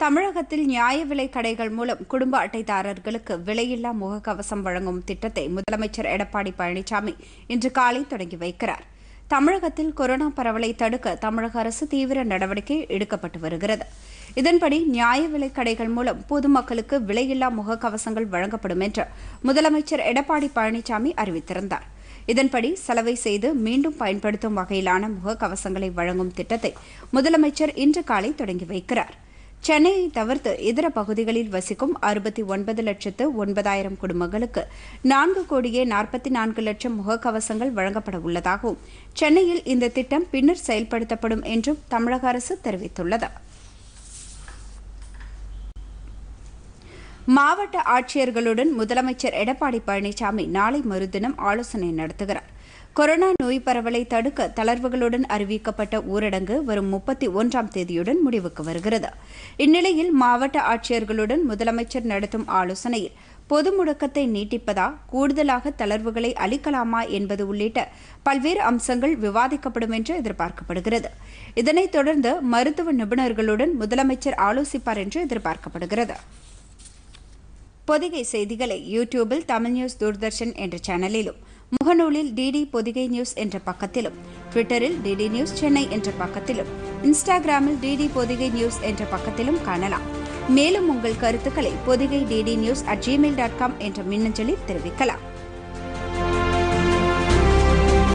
தமிழகத்தில் நியாய விலை கடைகள் மூலம் குடும்ப அட்டைதாரர்களுக்கு விலையில்லா முகக்கவசம் வழங்கும் திட்டத்தை முதலமைச்சர் எடப்பாடி பழனிசாமி இன்று காலை தொடங்கி வைக்கிறார் தமிழகத்தில் கொரோனா பரவலை தடுக்க தமிழக அரசு தீவிர நடவடிக்கை எடுக்கப்பட்டு வருகிறது இதன்படி நியாய விலைக் கடைகள் மூலம் பொதுமக்களுக்கு விலையில்லா முகக்கவசங்கள் வழங்கப்படும் என்று முதலமைச்சர் எடப்பாடி பழனிசாமி அறிவித்திருந்தார் இதன்படி சலவை செய்து மீண்டும் பயன்படுத்தும் வகையிலான முகக்கவசங்களை வழங்கும் திட்டத்தை முதலமைச்சர் இன்று காலை தொடங்கி வைக்கிறார் சென்னையை தவிர்த்து இதர பகுதிகளில் வசிக்கும் அறுபத்தி ஒன்பது லட்சத்து ஒன்பதாயிரம் குடும்பங்களுக்கு நான்கு கோடியே நாற்பத்தி நான்கு லட்சம் முகக்கவசங்கள் வழங்கப்பட உள்ளதாகவும் சென்னையில் இந்த திட்டம் பின்னர் செயல்படுத்தப்படும் என்றும் தமிழக அரசு தெரிவித்துள்ளது மாவட்ட ஆட்சியர்களுடன் முதலமைச்சர் எடப்பாடி பழனிசாமி நாளை மறுதினம் ஆலோசனை நடத்துகிறார் கொரோனா நோய் பரவலை தடுக்க தளர்வுகளுடன் அறிவிக்கப்பட்ட ஊரடங்கு வரும் முப்பத்தி ஒன்றாம் தேதியுடன் முடிவுக்கு வருகிறது இந்நிலையில் மாவட்ட ஆட்சியர்களுடன் முதலமைச்சர் நடத்தும் ஆலோசனையில் பொது முடக்கத்தை நீட்டிப்பதா கூடுதலாக தளர்வுகளை அளிக்கலாமா என்பது உள்ளிட்ட பல்வேறு அம்சங்கள் விவாதிக்கப்படும் என்று எதிர்பார்க்கப்படுகிறது இதனைத் தொடர்ந்து மருத்துவ நிபுணர்களுடன் முதலமைச்சர் ஆலோசிப்பார் என்று எதிர்பார்க்கப்படுகிறது பொதிகை செய்திகளை யூடியூபில் தமிழ் நியூஸ் தூர்தர்ஷன் என்ற சேனலிலும் முகநூலில் டிடி பொதிகை நியூஸ் என்ற பக்கத்திலும் ட்விட்டரில் டிடி நியூஸ் சென்னை என்ற பக்கத்திலும் இன்ஸ்டாகிராமில் டிடி பொதிகை நியூஸ் என்ற பக்கத்திலும் காணலாம் மேலும் உங்கள் கருத்துக்களை Podhigai DD news at Gmail dot com என்ற மின்னஞ்சலில் தெரிவிக்கலாம்